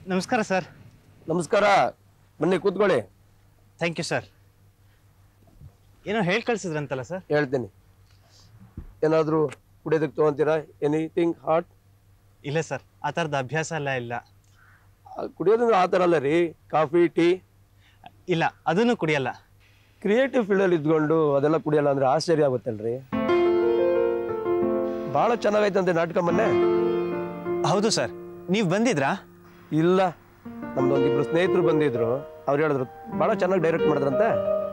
ನಮಸ್ಕಾರ ಸರ್ ನಮಸ್ಕಾರ ಬನ್ನಿ ಕೂತ್ಕೊಳ್ಳಿ ಥ್ಯಾಂಕ್ ಯು ಸರ್ ಏನೋ ಹೇಳಿ ಕಳ್ಸಿದ್ರಂತಲ್ಲ ಸರ್ ಹೇಳ್ತೀನಿ ಏನಾದರೂ ಕುಡಿಯೋದಕ್ಕೆ ತೊಗೊಂತೀರಾ ಎನಿಥಿಂಗ್ ಹಾಟ್ ಇಲ್ಲ ಸರ್ ಆ ಥರದ ಅಭ್ಯಾಸ ಎಲ್ಲ ಇಲ್ಲ ಕುಡಿಯೋದಂದ್ರೆ ಆ ಥರ ಅಲ್ಲ ರೀ ಕಾಫಿ ಟೀ ಇಲ್ಲ ಅದನ್ನು ಕುಡಿಯಲ್ಲ ಕ್ರಿಯೇಟಿವ್ ಫೀಲ್ಡಲ್ಲಿ ಇದ್ಕೊಂಡು ಅದೆಲ್ಲ ಕುಡಿಯಲ್ಲ ಅಂದ್ರೆ ಆಶ್ಚರ್ಯ ಆಗುತ್ತಲ್ರಿ ಭಾಳ ಚೆನ್ನಾಗೈತಂತೆ ನಾಟಕ ಮೊನ್ನೆ ಹೌದು ಸರ್ ನೀವು ಬಂದಿದ್ರಾ ಇಲ್ಲ ನಮ್ದು ಒಂದಿಬ್ರು ಸ್ನೇಹಿತರು ಬಂದಿದ್ರು ಅವ್ರು ಹೇಳಿದ್ರು ಭಾಳ ಚೆನ್ನಾಗಿ ಡೈರೆಕ್ಟ್ ಮಾಡಿದ್ರಂತೆ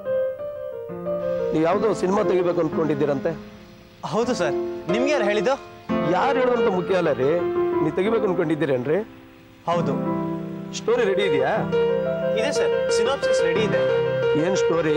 ನೀವು ಯಾವುದೋ ಸಿನಿಮಾ ತೆಗಿಬೇಕು ಅಂದ್ಕೊಂಡಿದ್ದೀರಂತೆ ಹೌದು ಸರ್ ನಿಮ್ಗೆ ಯಾರು ಹೇಳಿದ್ದು ಯಾರು ಹೇಳೋದಂತ ಮುಖ್ಯ ಅಲ್ಲ ರೀ ನೀವು ತೆಗಿಬೇಕು ಅನ್ಕೊಂಡಿದ್ದೀರೇನ್ರಿ ಹೌದು ಸ್ಟೋರಿ ರೆಡಿ ಇದೆಯಾ ಇದೆ ಸರ್ ಸಿನಾಪ್ಸಿಸ್ ರೆಡಿ ಇದೆ ಏನ್ ಸ್ಟೋರಿ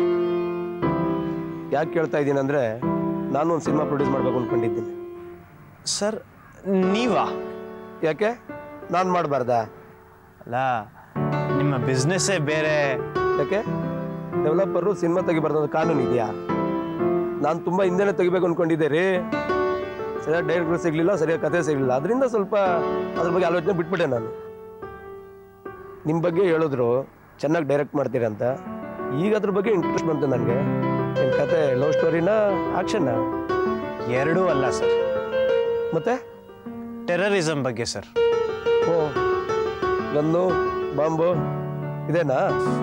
ಯಾಕೆ ಕೇಳ್ತಾ ಇದ್ದೀನಿ ಅಂದ್ರೆ ನಾನು ಒಂದು ಸಿನಿಮಾ ಪ್ರೊಡ್ಯೂಸ್ ಮಾಡ್ಬೇಕು ಅನ್ಕೊಂಡಿದ್ದೀನಿ ಸರ್ ನೀವಾ ಯಾಕೆ ನಾನು ಮಾಡಬಾರ್ದಾ ಅಲ್ಲ ನಿಮ್ಮ ಬಿಸ್ನೆಸ್ಸೇ ಬೇರೆ ಯಾಕೆ ಡೆವಲಪರು ಸಿನಿಮಾ ತೆಗಿಬಾರ್ದು ಅಂತ ಕಾನೂನು ಇದೆಯಾ ನಾನು ತುಂಬ ಹಿಂದೆನೇ ತೆಗಿಬೇಕು ಅನ್ಕೊಂಡಿದ್ದೆ ರೀ ಸರಿಯಾಗಿ ಡೈರೆಕ್ಟರ್ ಸಿಗ್ಲಿಲ್ಲ ಸರಿಯಾಗಿ ಕತೆ ಸಿಗ್ಲಿಲ್ಲ ಅದರಿಂದ ಸ್ವಲ್ಪ ಅದ್ರ ಬಗ್ಗೆ ಆಲೋಚನೆ ಬಿಟ್ಬಿಟ್ಟೆ ನಾನು ನಿಮ್ಮ ಬಗ್ಗೆ ಹೇಳಿದ್ರು ಚೆನ್ನಾಗಿ ಡೈರೆಕ್ಟ್ ಮಾಡ್ತೀರಂತ ಈಗ ಅದ್ರ ಬಗ್ಗೆ ಇಂಟ್ರೆಸ್ಟ್ ಬಂತು ನನಗೆ ನಿಮ್ಮ ಕತೆ ಲವ್ ಸ್ಟೋರಿನಾ ಆಕ್ಷನ್ನ ಎರಡೂ ಅಲ್ಲ ಸರ್ ಮತ್ತೆ ಟೆರರಿಸಮ್ ಬಗ್ಗೆ ಸರ್ ಓ ಗನ್ನು ಬಾಂಬು ಇದೇನಾ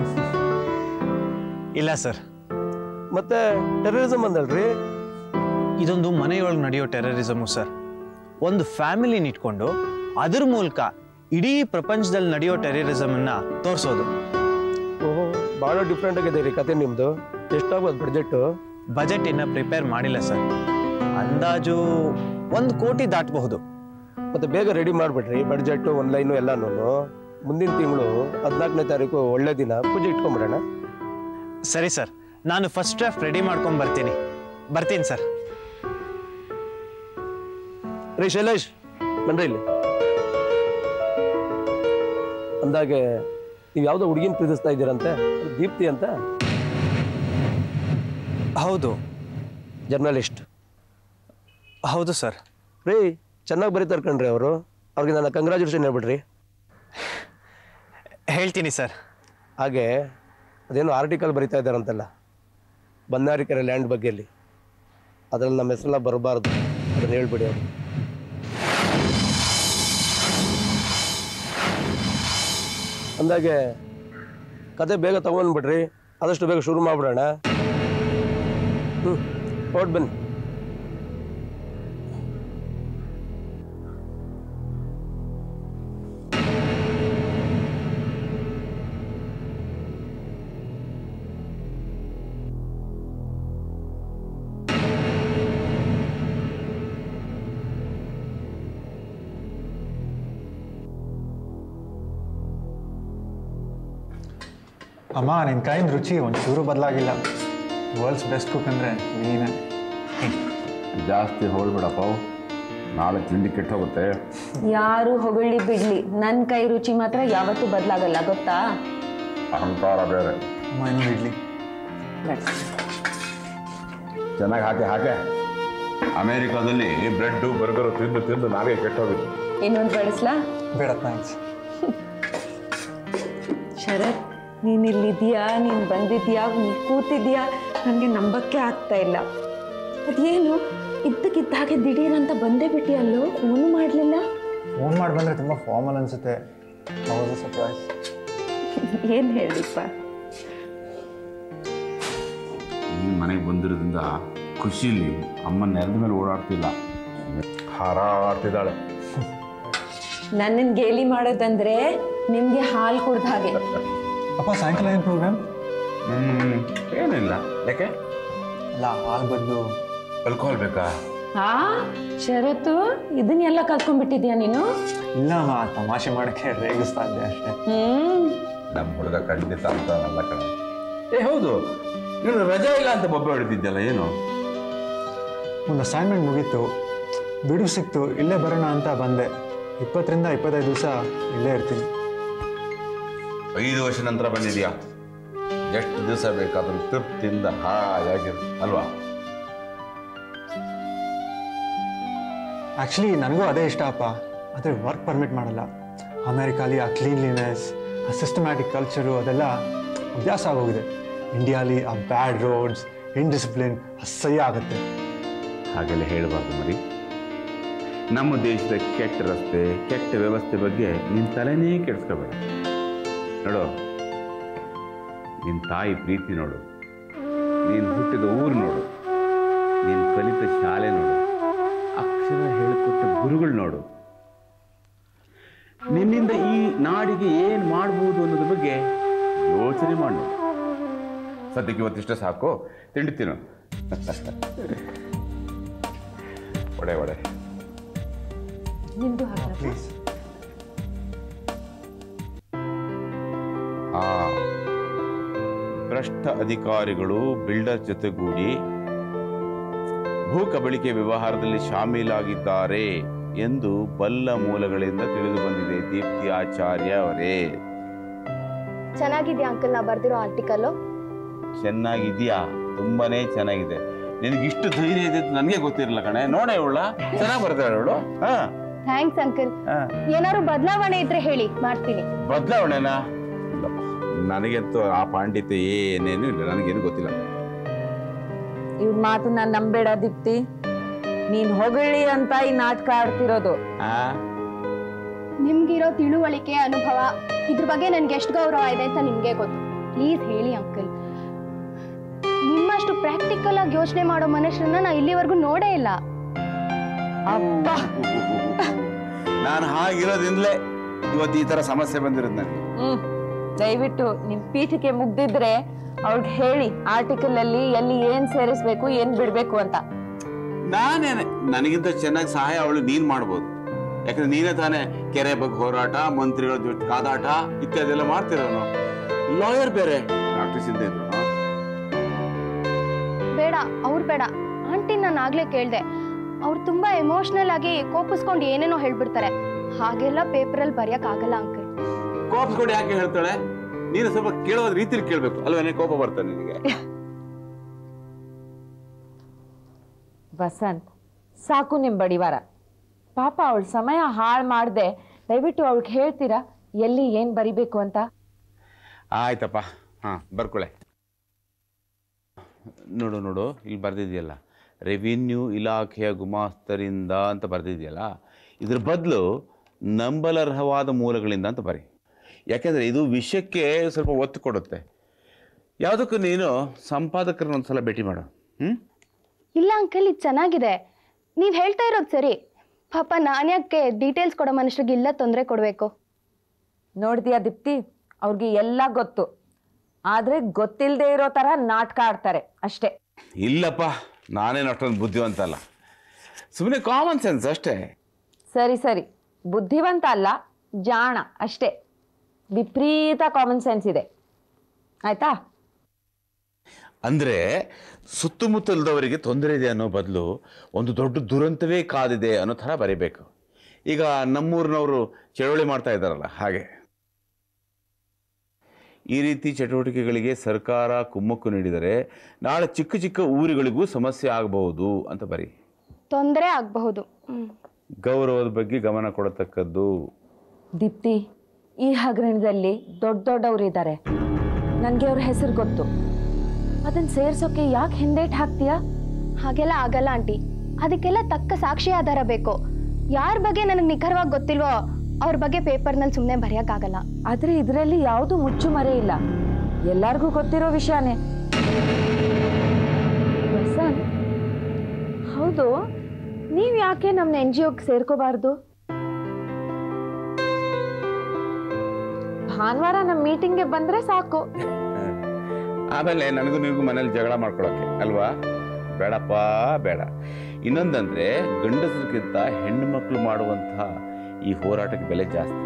ಇಲ್ಲ ಸರ್ ಮತ್ತೆ ಟೆರರಿಸಮ್ ಅಂದಲ್ರಿ ಇದೊಂದು ಮನೆಯೊಳಗೆ ನಡೆಯೋ ಟೆರರಿಸಮು ಸರ್ ಒಂದು ಫ್ಯಾಮಿಲಿನ ಇಟ್ಕೊಂಡು ಅದ್ರ ಮೂಲಕ ಇಡೀ ಪ್ರಪಂಚದಲ್ಲಿ ನಡೆಯೋ ಟೆರರಿಸಮನ್ನ ತೋರಿಸೋದು ಓಹೋ ಭಾಳ ಡಿಫ್ರೆಂಟ್ ಆಗಿದೆ ರೀ ಕತೆ ನಿಮ್ಮದು ಎಷ್ಟಾಗ್ಬೋದು ಬಡ್ಜೆಟ್ಟು ಬಜೆಟ್ ಇನ್ನ ಪ್ರಿಪೇರ್ ಮಾಡಿಲ್ಲ ಸರ್ ಅಂದಾಜು ಒಂದು ಕೋಟಿ ದಾಟಬಹುದು ಮತ್ತೆ ಬೇಗ ರೆಡಿ ಮಾಡಿಬಿಡ್ರಿ ಬಡ್ಜೆಟ್ಟು ಒಂದು ಲೈನು ಎಲ್ಲಾನು ಮುಂದಿನ ತಿಂಗಳು ಹದಿನಾಲ್ಕನೇ ತಾರೀಕು ಒಳ್ಳೆ ದಿನ ಪೂಜೆ ಇಟ್ಕೊಂಬಿಡೋಣ ಸರಿ ಸರ್ ನಾನು ಫಸ್ಟ್ ಡ್ರಾಫ್ಟ್ ರೆಡಿ ಮಾಡ್ಕೊಂಡು ಬರ್ತೀನಿ ಬರ್ತೀನಿ ಸರ್ ರೀ ಶೈಲೇಶ್ ಬನ್ರಿ ಇಲ್ಲಿ ಅಂದಾಗೆ ನೀವು ಯಾವುದೋ ಹುಡುಗಿನ ಪ್ರೀತಿಸ್ತಾ ಇದ್ದೀರಂತೆ ದೀಪ್ತಿ ಅಂತ ಹೌದು ಜರ್ನಲಿಸ್ಟ್ ಹೌದು ಸರ್ ರೀ ಚೆನ್ನಾಗಿ ಬರೀತಾರೆ ಕಣ್ರಿ ಅವರು ಅವ್ರಿಗೆ ನನ್ನ ಕಂಗ್ರ್ಯಾಚುಲೇಷನ್ ಹೇಳ್ಬಿಡ್ರಿ ಹೇಳ್ತೀನಿ ಸರ್ ಹಾಗೆ ಅದೇನೋ ಆರ್ಟಿಕಲ್ ಬರಿತಾ ಇದ್ದಾರಂತಲ್ಲ ಬನ್ನಾರಿಕೆರೆ ಲ್ಯಾಂಡ್ ಬಗ್ಗೆಯಲ್ಲಿ ಅದ್ರಲ್ಲಿ ನಮ್ಮ ಹೆಸರೆಲ್ಲ ಬರಬಾರ್ದು ಅದನ್ನ ಹೇಳ್ಬಿಡಿ ಅವ್ರು ಅಂದಾಗೆ ಕತೆ ಬೇಗ ತಗೊಂಡ್ಬಿಡ್ರಿ ಆದಷ್ಟು ಬೇಗ ಶುರು ಮಾಡ್ಬಿಡೋಣ ಹ್ಞೂ ಹೊರಟು ಬನ್ನಿ ಅಮ್ಮ ನಿನ್ನ ಕೈಯಿಂದ ರುಚಿ ಒಂಚೂರು ಬದಲಾಗಿಲ್ಲ ವರ್ಲ್ಡ್ಸ್ ಬೆಸ್ಟ್ ಕುಕ್ ಅಂದರೆ ನೀನೇ ಜಾಸ್ತಿ ಹೋಗ್ಬಿಡಪ್ಪ ನಾಳೆ ತಿಂಡಿ ಕೆಟ್ಟು ಹೋಗುತ್ತೆ ಯಾರು ಹೊಗಳಿ ಬಿಡ್ಲಿ ನನ್ನ ಕೈ ರುಚಿ ಮಾತ್ರ ಯಾವತ್ತೂ ಬದಲಾಗಲ್ಲ ಗೊತ್ತಾ ಅಹಂಕಾರ ಬೇರೆ ಅಮ್ಮ ಇನ್ನೂ ಇಡ್ಲಿ ಚೆನ್ನಾಗಿ ಹಾಕಿ ಹಾಕೆ ಅಮೇರಿಕಾದಲ್ಲಿ ಬ್ರೆಡ್ಡು ಬರ್ಗರು ತಿಂದು ತಿಂದು ನಾವೇ ಕೆಟ್ಟೋಗಿದ್ದು ಇನ್ನೊಂದು ಬಡಿಸ್ಲಾ ಬೇಡ ಥ್ಯಾಂಕ್ಸ್ ಶರತ್ ನೀನ್ ಇಲ್ಲಿದ್ಯಾ ನೀನ್ ಬಂದಿದ್ಯಾ ನೀನ್ ಕೂತಿದ್ಯಾ ನನಗೆ ನಂಬಕ್ಕೆ ಆಗ್ತಾ ಇಲ್ಲ ಅದೇನು ಇದ್ದಕ್ಕಿದ್ದ ಹಾಗೆ ದಿಢೀರ್ ಅಂತ ಬಂದೇ ಬಿಟ್ಟಿಯಲ್ಲೋ ಫೋನು ಮಾಡಲಿಲ್ಲ ಫೋನ್ ಮಾಡಿ ಬಂದರೆ ತುಂಬ ಫಾರ್ಮಲ್ ಅನಿಸುತ್ತೆ ಹೌದು ಸರ್ಪ್ರೈಸ್ ಏನು ಹೇಳಿಪ್ಪ ನೀನು ಮನೆಗೆ ಬಂದಿರೋದ್ರಿಂದ ಖುಷಿಲಿ ಅಮ್ಮ ನೆಲದ ಮೇಲೆ ಓಡಾಡ್ತಿಲ್ಲ ಹಾರಾಡ್ತಿದ್ದಾಳೆ ನನ್ನನ್ನು ಗೇಲಿ ಮಾಡೋದಂದ್ರೆ ನಿಮಗೆ ಹಾಲು ಕುಡ್ದ ಹಾಗೆ ಅಪ್ಪ ಸಾಯಂಕಾಲ ಏನು ಪ್ರೋಗ್ರಾಮ್ ಹ್ಮ್ ಏನಿಲ್ಲ ಯಾಕೆ ಅಲ್ಲ ಹಾಲು ಬದಲು ಆಲ್ಕೋಹಾಲ್ ಬೇಕಾ ಆ ಶರತ್ತು ಇದನ್ನೆಲ್ಲ ಕಲ್ತ್ಕೊಂಡ್ಬಿಟ್ಟಿದ್ಯಾ ನೀನು ಇಲ್ಲ ಅಮ್ಮ ತಮಾಷೆ ಮಾಡೋಕ್ಕೆ ರೇಗಿಸ್ತಾ ಇದ್ದೆ ಅಷ್ಟೇ ಹ್ಮ್ ನಮ್ಮ ಹುಡುಗ ಖಂಡಿತ ಅಂತ ಅಲ್ಲ ಕಣೆ ಏ ಹೌದು ನೀನು ರಜಾ ಇಲ್ಲ ಅಂತ ಬೊಬ್ಬೆ ಹೊಡೆದಿದ್ಯಲ್ಲ ಏನು ಒಂದು ಅಸೈನ್ಮೆಂಟ್ ಮುಗೀತು ಬಿಡು ಸಿಕ್ತು ಇಲ್ಲೇ ಬರೋಣ ಅಂತ ಬಂದೆ ಇಪ್ಪತ್ತರಿಂದ ಇಪ್ಪತ್ತೈದು ದಿವಸ ಇಲ್ಲೇ ಇರ್ತೀನಿ ಐದು ವರ್ಷ ನಂತರ ಬಂದಿದ್ಯಾ ಎಷ್ಟು ದಿವಸ ಬೇಕಾದ್ರೂ ತೃಪ್ತಿಯಿಂದ ಹಾಯಾಗಿರು ಅಲ್ವಾ ಆ್ಯಕ್ಚುಲಿ ನನಗೂ ಅದೇ ಇಷ್ಟ ಅಪ್ಪ ಆದರೆ ವರ್ಕ್ ಪರ್ಮಿಟ್ ಮಾಡಲ್ಲ ಅಮೇರಿಕಾಲಿ ಆ ಕ್ಲೀನ್ಲಿನೆಸ್ ಆ ಸಿಸ್ಟಮ್ಯಾಟಿಕ್ ಕಲ್ಚರು ಅದೆಲ್ಲ ಅಭ್ಯಾಸ ಆಗೋಗಿದೆ ಇಂಡಿಯಾಲಿ ಆ ಬ್ಯಾಡ್ ರೋಡ್ಸ್ ಇನ್ಡಿಸಿಪ್ಲಿನ್ ಅಸಹ್ಯ ಆಗುತ್ತೆ ಹಾಗೆಲ್ಲ ಹೇಳಬಾರ್ದು ಮರಿ ನಮ್ಮ ದೇಶದ ಕೆಟ್ಟ ರಸ್ತೆ ಕೆಟ್ಟ ವ್ಯವಸ್ಥೆ ಬಗ್ಗೆ ನಿನ್ನ ತಲೆನೇ ಕೆಡಿಸ್ಕೋಬೇಡ ನೋಡು ನಿನ್ನ ತಾಯಿ ಪ್ರೀತಿ ನೋಡು ನೀನು ಹುಟ್ಟಿದ ಊರು ನೋಡು ನೀನು ಕಲಿತ ಶಾಲೆ ನೋಡು ಅಕ್ಷರ ಹೇಳಿಕೊಟ್ಟ ಗುರುಗಳು ನೋಡು ನಿನ್ನಿಂದ ಈ ನಾಡಿಗೆ ಏನು ಮಾಡ್ಬೋದು ಅನ್ನೋದ್ರ ಬಗ್ಗೆ ಯೋಚನೆ ಮಾಡಿ ನೋಡು ಸದ್ಯಕ್ಕೆ ಇವತ್ತಿಷ್ಟ ಸಾಕು ತಿಂಡಿ ತಿನ್ನು ಒಡೆ ಒಡೆ ನಿಮ್ದು ಹಾಗೆ ಪ್ಲೀಸ್ ಆ ಭ್ರಷ್ಟ ಅಧಿಕಾರಿಗಳು ಬಿಲ್ಡರ್ ಜೊತೆಗೂಡಿ ಭೂ ಕಬಳಿಕೆ ವ್ಯವಹಾರದಲ್ಲಿ ಶಾಮೀಲಾಗಿದ್ದಾರೆ ಎಂದು ಬಲ್ಲ ಮೂಲಗಳಿಂದ ತಿಳಿದು ಬಂದಿದೆ ದೀಪ್ತಿ ಆಚಾರ್ಯ ಅವರೇ ಚೆನ್ನಾಗಿದ್ಯಾ ಅಂಕಲ್ ನಾ ಬರ್ದಿರೋ ಆರ್ಟಿಕಲ್ಲು ಚೆನ್ನಾಗಿದ್ಯಾ ತುಂಬಾನೇ ಚೆನ್ನಾಗಿದೆ ನಿನಗಿಷ್ಟು ಧೈರ್ಯ ಇದೆ ಅಂತ ನನಗೆ ಗೊತ್ತಿರಲ್ಲ ಕಣೆ ನೋಡೇ ಇವಳ ಚೆನ್ನಾಗಿ ಬರ್ತಾಳೆ ಇವಳು ಹಾ ಥ್ಯಾಂಕ್ಸ್ ಅಂಕಲ್ ಹಾ ಏನಾದ್ರು ಬದಲಾವಣೆ ಇದ್ರೆ ಹೇಳಿ ಮಾಡ್ತೀನಿ ಬದಲಾವಣೆನಾ ಇಲ್ಲಪ್ಪ ನನಗಂತೂ ಆ ಪಾಂಡಿತ್ಯ ಏನೇನು ಇಲ್ಲ ನನಗೇನು ಗೊತ್ತಿಲ್ಲ ಇವ್ರ ಮಾತು ನಾನು ನಂಬೇಡ ದೀಪ್ತಿ ನೀನ್ ಹೊಗಳಿ ಅಂತ ಈ ನಾಟಕ ಆಡ್ತಿರೋದು ಆ ನಿಮ್ಗಿರೋ ತಿಳುವಳಿಕೆ ಅನುಭವ ಇದ್ರ ಬಗ್ಗೆ ನನ್ಗೆ ಎಷ್ಟು ಗೌರವ ಇದೆ ಅಂತ ನಿಮ್ಗೆ ಗೊತ್ತು ಪ್ಲೀಸ್ ಹೇಳಿ ಅಂಕಲ್ ನಿಮ್ಮಷ್ಟು ಪ್ರಾಕ್ಟಿಕಲ್ ಆಗಿ ಯೋಚನೆ ಮಾಡೋ ಮನುಷ್ಯರನ್ನ ನಾ ಇಲ್ಲಿವರೆಗೂ ನೋಡೇ ಇಲ್ಲ ಅಪ್ಪ ನಾನು ಹಾಗಿರೋದ್ರಿಂದಲೇ ಇವತ್ತು ಈ ತರ ಸಮಸ್ಯೆ ಬಂದಿರೋದು ನನಗೆ ಹ್ಮ್ ದಯವಿಟ್ಟು ನಿಮ್ ಪೀಠಿಕೆ ಮುಗ್ದಿದ್ರೆ ಅವ್ರಿಗೆ ಹೇಳಿ ಆರ್ಟಿಕಲ್ ಅಲ್ಲಿ ಎಲ್ಲಿ ಏನ್ ಸೇರಿಸ್ಬೇಕು ಏನ್ ಬಿಡ್ಬೇಕು ಅಂತ ನಾನೇನೆ ನನಗಿಂತ ಚೆನ್ನಾಗಿ ಸಹಾಯ ಅವಳು ನೀನ್ ಮಾಡ್ಬೋದು ಯಾಕಂದ್ರೆ ನೀನೇ ತಾನೇ ಕೆರೆ ಬಗ್ಗೆ ಹೋರಾಟ ಮಂತ್ರಿಗಳ ಜೊತೆ ಕಾದಾಟ ಇತ್ಯಾದಿ ಎಲ್ಲ ಮಾಡ್ತಿರೋನು ಲಾಯರ್ ಬೇರೆ ಪ್ರಾಕ್ಟೀಸ್ ಇದ್ದೇ ಇದ್ರು ಬೇಡ ಅವ್ರು ಬೇಡ ಆಂಟಿ ನಾನು ಆಗ್ಲೇ ಕೇಳ್ದೆ ಅವ್ರು ತುಂಬಾ ಎಮೋಷನಲ್ ಆಗಿ ಕೋಪಿಸ್ಕೊಂಡು ಏನೇನೋ ಹೇಳ್ಬಿಡ್ತಾರೆ ಹಾಗೆಲ್ಲ ಪೇಪರಲ್ಲಿ ಬರೆಯಕ್ ಆಗಲ್ಲ ಅಂಕಲ್ ಕೋಪಿಸ್ಕೊಂಡು ಯಾಕೆ ಹೇಳ್ತಾಳೆ ನೀನು ಸ್ವಲ್ಪ ಕೇಳೋದ್ ರೀತಿಲಿ ಕೇಳ್ಬೇಕು ಅಲ್ವೇನೆ ಕೋಪ ಬರ್ತಾನೆ ನಿನಗೆ ವಸಂತ್ ಸಾಕು ನಿಮ್ ಬಡಿವಾರ ಪಾಪ ಅವಳ ಸಮಯ ಹಾಳು ಮಾಡ್ದೆ ದಯವಿಟ್ಟು ಅವಳಿಗೆ ಹೇಳ್ತೀರಾ ಎಲ್ಲಿ ಏನ್ ಬರಿಬೇಕು ಅಂತ ಆಯ್ತಪ್ಪ ಹಾ ಬರ್ಕೊಳೆ ನೋಡು ನೋಡು ಇಲ್ಲಿ ಬರ್ದಿದೆಯಲ್ಲ ರೆವಿನ್ಯೂ ಇಲಾಖೆಯ ಗುಮಾಸ್ತರಿಂದ ಅಂತ ಬರ್ದಿದೆಯಲ್ಲ ಇದ್ರ ಬದಲು ನಂಬಲರ್ಹವಾದ ಮೂಲಗಳಿಂದ ಅಂತ ಬರಿ ಯಾಕೆಂದರೆ ಇದು ವಿಷಯಕ್ಕೆ ಸ್ವಲ್ಪ ಒತ್ತು ಕೊಡುತ್ತೆ ಯಾವುದಕ್ಕೂ ನೀನು ಸಂಪಾದಕರನ್ನ ಒಂದ್ಸಲ ಭೇಟಿ ಮಾಡು ಹ್ಞೂ ಇಲ್ಲ ಅಂಕಲ್ ಇದು ಚೆನ್ನಾಗಿದೆ ನೀವು ಹೇಳ್ತಾ ಇರೋದು ಸರಿ ಪಾಪ ನಾನು ಯಾಕೆ ಡೀಟೇಲ್ಸ್ ಕೊಡೋ ಮನುಷ್ಯರಿಗೆ ಇಲ್ಲ ತೊಂದರೆ ಕೊಡಬೇಕು ನೋಡ್ದಿಯಾ ದೀಪ್ತಿ ಅವ್ರಿಗೆ ಎಲ್ಲ ಗೊತ್ತು ಆದ್ರೆ ಗೊತ್ತಿಲ್ಲದೆ ಇರೋ ತರ ನಾಟಕ ಆಡ್ತಾರೆ ಅಷ್ಟೇ ಇಲ್ಲಪ್ಪ ನಾನೇನು ಅಷ್ಟೊಂದು ಬುದ್ಧಿವಂತ ಅಲ್ಲ ಸುಮ್ಮನೆ ಕಾಮನ್ ಸೆನ್ಸ್ ಅಷ್ಟೇ ಸರಿ ಸರಿ ಬುದ್ಧಿವಂತ ಅಲ್ಲ ಜಾಣ ಅಷ್ಟೇ ವಿಪರೀತ ಕಾಮನ್ ಸೆನ್ಸ್ ಇದೆ ಆಯ್ತಾ ಅಂದರೆ ಸುತ್ತಮುತ್ತಲದವರಿಗೆ ತೊಂದರೆ ಇದೆ ಅನ್ನೋ ಬದಲು ಒಂದು ದೊಡ್ಡ ದುರಂತವೇ ಕಾದಿದೆ ಅನ್ನೋ ಥರ ಬರೀಬೇಕು ಈಗ ನಮ್ಮೂರಿನವರು ಚಳವಳಿ ಮಾಡ್ತಾ ಇದ್ದಾರಲ್ಲ ಹಾಗೆ ಈ ರೀತಿ ಚಟುವಟಿಕೆಗಳಿಗೆ ಸರ್ಕಾರ ಕುಮ್ಮಕ್ಕು ನೀಡಿದರೆ ನಾಳೆ ಚಿಕ್ಕ ಚಿಕ್ಕ ಊರುಗಳಿಗೂ ಸಮಸ್ಯೆ ಆಗಬಹುದು ಅಂತ ಬರಿ ತೊಂದರೆ ಆಗಬಹುದು ಹ್ಮ್ ಗೌರವದ ಬಗ್ಗೆ ಗಮನ ಕೊಡತಕ್ಕದ್ದು ದೀಪ್ತಿ ಈ ಹಗರಣದಲ್ಲಿ ದೊಡ್ಡ ದೊಡ್ಡವರು ಇದ್ದಾರೆ ನನಗೆ ಅವ್ರ ಹೆಸರು ಗೊತ್ತು ಅದನ್ನ ಸೇರ್ಸೋಕೆ ಯಾಕೆ ಹಿಂದೇಟ್ ಹಾಕ್ತೀಯಾ ಹಾಗೆಲ್ಲ ಆಗಲ್ಲ ಆಂಟಿ ಅದಕ್ಕೆಲ್ಲ ತಕ್ಕ ಸಾಕ್ಷಿ ಆಧಾರ ಬೇಕು ಯಾರ ಬಗ್ಗೆ ನನಗೆ ನಿಖರವಾಗಿ ಗೊತ್ತಿಲ್ವೋ ಅವ್ರ ಬಗ್ಗೆ ಪೇಪರ್ನಲ್ಲಿ ಸುಮ್ಮನೆ ಬರೆಯೋಕ್ಕಾಗಲ್ಲ ಆದ್ರೆ ಇದರಲ್ಲಿ ಯಾವುದು ಮುಚ್ಚುಮರೆ ಇಲ್ಲ ಎಲ್ಲಾರ್ಗೂ ಗೊತ್ತಿರೋ ವಿಷಯನೇ ವಸಂತ್ ಹೌದು ನೀವ್ ಯಾಕೆ ನಮ್ಮ ಎನ್ ಜಿ ಒಗೆ ಸೇರ್ಕೋಬಾರ್ದು ಭಾನುವಾರ ನಮ್ಮ ಮೀಟಿಂಗ್ಗೆ ಬಂದ್ರೆ ಸಾಕು ಆಮೇಲೆ ನನಗೂ ನಿನಗೂ ಮನೇಲಿ ಜಗಳ ಮಾಡ್ಕೊಳಕ್ಕೆ ಅಲ್ವಾ ಬೇಡಪ್ಪ ಬೇಡ ಇನ್ನೊಂದಂದ್ರೆ ಗಂಡಸರಿಗಿಂತ ಹೆಣ್ಣು ಮಕ್ಕಳು ಮಾಡುವಂತಹ ಈ ಹೋರಾಟಕ್ಕೆ ಬೆಲೆ ಜಾಸ್ತಿ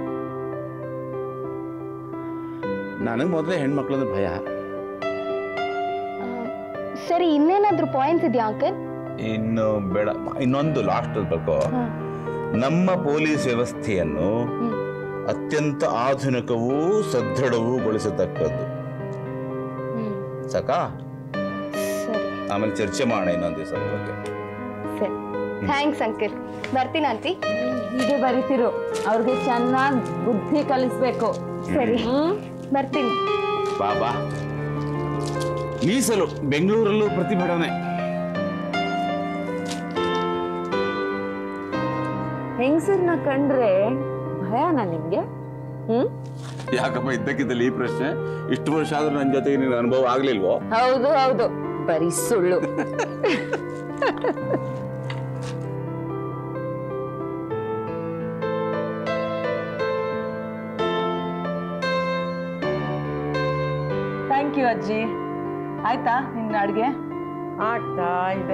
ನನಗೆ ಮೊದಲೇ ಹೆಣ್ಮಕ್ಳು ಅಂದ್ರೆ ಭಯ ಆ, ಸರಿ ಇನ್ನೇನಾದ್ರೂ ಪಾಯಿಂಟ್ಸ್ ಇದೆಯಾ ಅಂಕಲ್ ಇನ್ನು ಬೇಡ ಇನ್ನೊಂದು ಲಾಸ್ಟ್ ಬರ್ಕೋ ನಮ್ಮ ಪೊಲೀಸ್ ವ್ಯವಸ್ಥೆಯನ್ನು ಹ್ಮ್. ಅತ್ಯಂತ ಆಧುನಿಕವೂ ಸದೃಢವೂಗೊಳಿಸತಕ್ಕದ್ದು ಹ್ಮ್ ಸಾಕಾ ಸರಿ ಆಮೇಲೆ ಚರ್ಚೆ ಮಾಡೋಣ ಇನ್ನೊಂದು ದಿವಸ ಬಗ್ಗೆ ಸರಿ ಥ್ಯಾಂಕ್ಸ್ ಅಂಕಲ್ ಬರ್ತೀನಿ ಆಂಟಿ ಹೀಗೆ ಬರಿತಿರು ಅವ್ರಿಗೆ ಚೆನ್ನಾಗಿ ಬುದ್ಧಿ ಕಲಿಸ್ಬೇಕು ಸರಿ ಹ್ಮ್ ಬರ್ತೀನಿ ಬಾಬಾ ಮೀಸಲು ಬೆಂಗಳೂರಲ್ಲೂ ಪ್ರತಿಭಟನೆ ಹೆಂಗಸರ್ನ ಕಂಡ್ರೆ ಭಯನಾ ನಿಮ್ಗೆ ಹ್ಮ್ ಯಾಕಪ್ಪ ಇದ್ದಕ್ಕಿದ್ದಲ್ಲಿ ಈ ಪ್ರಶ್ನೆ ಇಷ್ಟು ವರ್ಷ ಆದ್ರೂ ನನ್ನ ಜೊತೆಗೆ ನಿನ್ನ ಅನುಭವ ಆಗ್ಲಿಲ್ವೋ ಹೌದು ಹೌದು ಬರೀ ಸುಳ್ಳು ಥ್ಯಾಂಕ್ ಯು ಅಜ್ಜಿ ಆಯ್ತಾ ನಿನ್ನ ಅಡುಗೆ ಆಗ್ತಾ ಇದೆ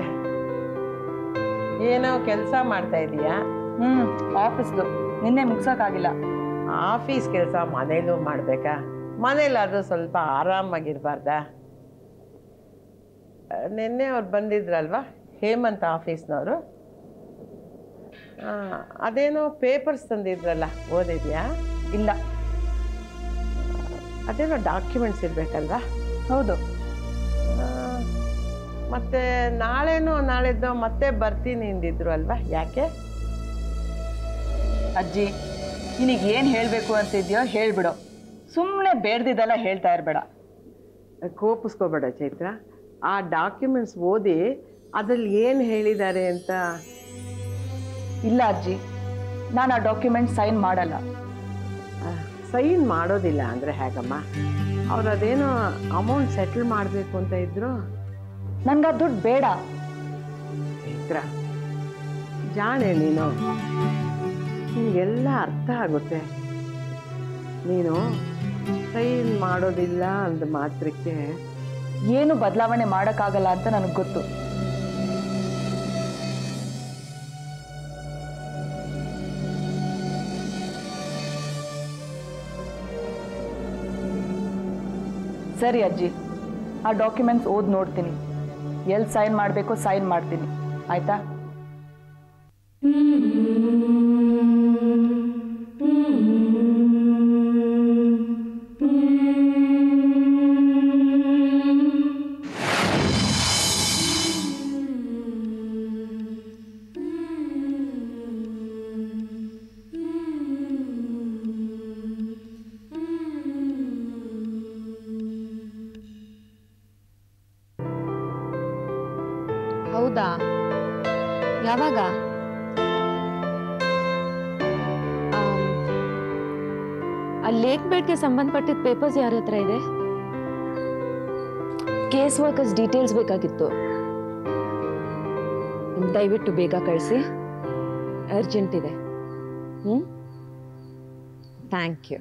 ಏನೋ ಕೆಲಸ ಮಾಡ್ತಾ ಇದೀಯಾ ಹ್ಞೂ ಆಫೀಸ್ದು ನಿನ್ನೆ ಮುಗ್ಸೋಕ್ಕಾಗಿಲ್ಲ ಆಫೀಸ್ ಕೆಲಸ ಮನೇಲೂ ಮಾಡಬೇಕಾ ಮನೇಲಾದ್ರೂ ಸ್ವಲ್ಪ ಆರಾಮಾಗಿರ್ಬಾರ್ದಾ ಆ, ನಿನ್ನೆ ಅವ್ರು ಬಂದಿದ್ರಲ್ವಾ ಹೇಮಂತ್ ಆಫೀಸ್ನವರು ಆ, ಅದೇನೋ ಪೇಪರ್ಸ್ ತಂದಿದ್ರಲ್ಲ ಓದಿದ್ಯಾ ಇಲ್ಲ ಅದೇನೋ ಡಾಕ್ಯುಮೆಂಟ್ಸ್ ಇರಬೇಕಲ್ವಾ ಹೌದು ಮತ್ತೆ ನಾಳೆನೋ ನಾಳೆದ್ದೋ ಮತ್ತೆ ಬರ್ತೀನಿ ಅಂದಿದ್ರು ಅಲ್ವಾ ಯಾಕೆ ಅಜ್ಜಿ ನಿನಗೆ ಏನು ಹೇಳಬೇಕು ಅಂತಿದ್ಯೋ ಹೇಳ್ಬಿಡು ಸುಮ್ಮನೆ ಬೇಡ್ದಿದ್ದೆಲ್ಲ ಹೇಳ್ತಾ ಇರಬೇಡ ಕೋಪಿಸ್ಕೋಬೇಡ ಚೈತ್ರ ಆ ಡಾಕ್ಯುಮೆಂಟ್ಸ್ ಓದಿ ಅದ್ರಲ್ಲಿ ಏನು ಹೇಳಿದ್ದಾರೆ ಅಂತ ಇಲ್ಲ ಅಜ್ಜಿ ನಾನು ಆ ಡಾಕ್ಯುಮೆಂಟ್ ಸೈನ್ ಮಾಡಲ್ಲ ಸೈನ್ ಮಾಡೋದಿಲ್ಲ ಅಂದರೆ ಹೇಗಮ್ಮ ಅವ್ರು ಅದೇನೋ ಅಮೌಂಟ್ ಸೆಟಲ್ ಮಾಡಬೇಕು ಅಂತ ಇದ್ರು ನನ್ಗೆ ಆ ದುಡ್ಡು ಬೇಡ ಚೈತ್ರ ಜಾಣೆ ನೀನು ನಿನಗೆಲ್ಲ ಅರ್ಥ ಆಗುತ್ತೆ ನೀನು ಸೈನ್ ಮಾಡೋದಿಲ್ಲ ಅಂದ ಮಾತ್ರಕ್ಕೆ ಏನು ಬದಲಾವಣೆ ಮಾಡೋಕ್ಕಾಗಲ್ಲ ಅಂತ ನನಗೆ ಗೊತ್ತು ಸರಿ ಅಜ್ಜಿ ಆ ಡಾಕ್ಯುಮೆಂಟ್ಸ್ ಓದಿ ನೋಡ್ತೀನಿ ಎಲ್ಲಿ ಸೈನ್ ಮಾಡಬೇಕೋ ಸೈನ್ ಮಾಡ್ತೀನಿ ಆಯ್ತಾ ಹೌದಾ ಯಾವಾಗ ಆ ಲೇಕ್ ಬೆಡ್ಗೆ ಸಂಬಂಧಪಟ್ಟಿದ್ದ ಪೇಪರ್ಸ್ ಯಾರ ಹತ್ರ ಇದೆ ಕೇಸ್ ವರ್ಕರ್ಸ್ ಡೀಟೇಲ್ಸ್ ಬೇಕಾಗಿತ್ತು ದಯವಿಟ್ಟು ಬೇಗ ಕಳಿಸಿ ಅರ್ಜೆಂಟ್ ಇದೆ ಹ್ಞೂ ಥ್ಯಾಂಕ್ ಯು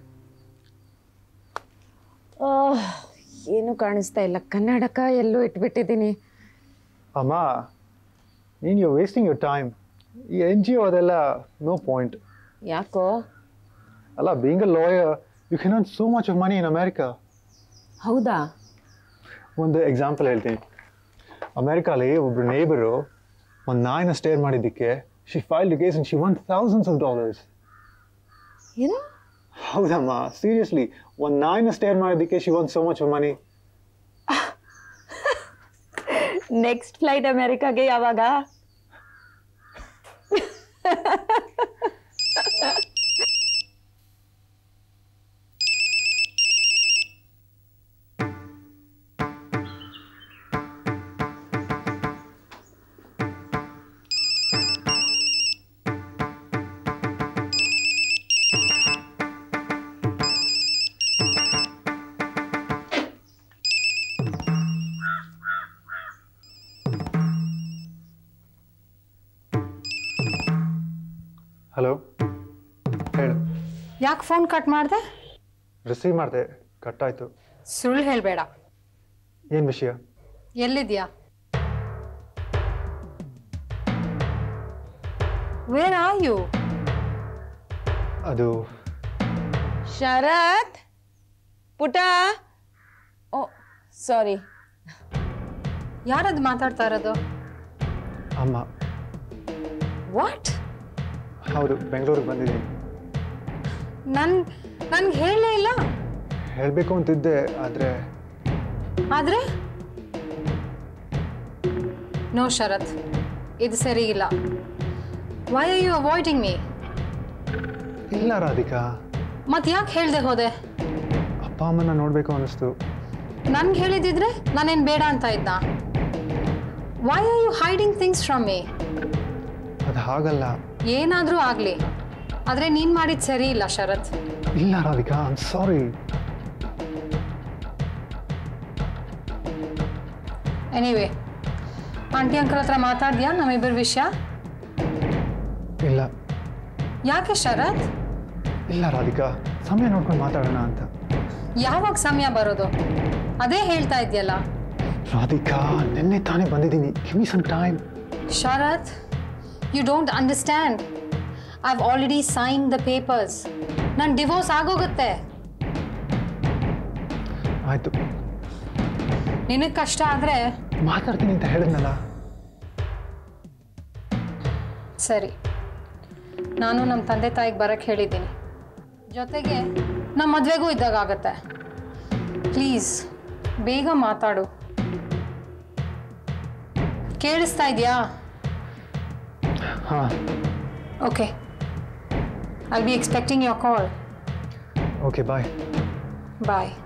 ಏನು ಕಾಣಿಸ್ತಾ ಇಲ್ಲ ಕನ್ನಡಕ ಎಲ್ಲೋ ಇಟ್ಬಿಟ್ಟಿದ್ದೀನಿ ಅಮ್ಮ ನೀನು ಯು ವೇಸ್ಟಿಂಗ್ ಯುವರ್ ಟೈಮ್ ಈ ಎನ್ ಜಿ ಒ ಅದೆಲ್ಲ ನೋ ಪಾಯಿಂಟ್ ಯಾಕೋ ಅಲ್ಲ being a lawyer you can earn so much of money in America ಹೌದಾ ಒಂದು ಎಕ್ಸಾಂಪಲ್ ಹೇಳ್ತೀನಿ ಅಮೇರಿಕಾಲಿ ಒಬ್ರು ನೇಬರು ಒಂದು ನಾಯಿನ ಸ್ಟೇರ್ ಮಾಡಿದ್ದಕ್ಕೆ she file case and she won thousands of dollars ಏನು ಹೌದಮ್ಮ ಸೀರಿಯಸ್ಲಿ ಒಂದು ನಾಯಿನ ಸ್ಟೇರ್ ಮಾಡಿದ್ದಕ್ಕೆ she won so much of money next flight ಅಮೆರಿಕಾಗೆ ಯಾವಾಗ ಹಲೋ ಹೇಳು ಯಾಕೆ ಫೋನ್ ಕಟ್ ಮಾಡಿದೆ ರಿಸೀವ್ ಮಾಡಿದೆ ಕಟ್ಟಾಯಿತು ಸುಳ್ಳು ಹೇಳಬೇಡ ಏನು ವಿಷಯ ಎಲ್ಲಿದ್ಯಾ ವೇರ್ ಆರ್ ಯು ಅದು ಶರತ್ ಪುಟ ಓ ಸಾರಿ ಯಾರದು ಮಾತಾಡ್ತಾ ಇರೋದು ಅಮ್ಮ ವಾಟ್ ಹೌದು ಬೆಂಗಳೂರಿಗೆ ಬಂದಿದ್ದೀನಿ ನನ್ ನನ್ಗೆ ಹೇಳಲೇ ಇಲ್ಲ ಹೇಳಬೇಕು ಅಂತಿದ್ದೆ ಆದರೆ ಆದ್ರೆ ನೋ ಶರತ್ ಇದು ಸರಿ ಇಲ್ಲ why are you avoiding me ಇಲ್ಲ ರಾಧಿಕಾ ಮತ್ತೆ ಯಾಕೆ ಹೇಳ್ದೆ ಹೋದೆ ಅಪ್ಪ ಅಮ್ಮನ ನೋಡಬೇಕು ಅನ್ನಿಸ್ತು ನನ್ಗೆ ಹೇಳಿದಿದ್ರೆ ನಾನೇನು ಬೇಡ ಅಂತ ಇದ್ನ why are you hiding things from me ಅದು ಹಾಗಲ್ಲ ಏನಾದರೂ ಆಗಲಿ ಆದರೆ ನೀನು ಮಾಡಿದ್ದು ಸರಿ ಇಲ್ಲ ಶರತ್ ಇಲ್ಲ Radhika I'm sorry anyway aunty uncle ಹತ್ರ ಮಾತಾಡ್ದ್ಯಾ ನಮ್ಮಿಬ್ಬರ ವಿಷಯ ಇಲ್ಲ ಯಾಕೆ ಶರತ್ ಇಲ್ಲ ರಾಧಿಕಾ ಸಮಯ ನೋಡ್ಕೊಂಡು ಮಾತಾಡೋಣ ಅಂತ ಯಾವಾಗ ಸಮಯ ಬರೋದು ಅದೇ ಹೇಳ್ತಾ ಇದೆಯಲ್ಲ ರಾಧಿಕಾ ನಿನ್ನೆ ತಾನೇ ಬಂದಿದ್ದೀನಿ give me some time Sharath you don't understand I have already sign the papers ನನ್ನ ಡಿವೋರ್ಸ್ ಆಗೋಗುತ್ತೆ ಆಯಿತು ನಿನಗೆ ಕಷ್ಟ ಆದರೆ ಮಾತಾಡ್ತೀನಿ ಅಂತ ಹೇಳಿದ್ನಲ್ಲ ಸರಿ ನಾನು ನಮ್ಮ ತಂದೆ ತಾಯಿಗೆ ಬರೋಕ್ಕೆ ಹೇಳಿದ್ದೀನಿ ಜೊತೆಗೆ ನಮ್ಮ ಮದುವೆಗೂ ಇದ್ದಾಗ ಆಗತ್ತೆ ಪ್ಲೀಸ್ ಬೇಗ ಮಾತಾಡು ಕೇಳಿಸ್ತಾ ಇದೆಯಾ ಹಾಂ okay I be expecting your call okay bye bye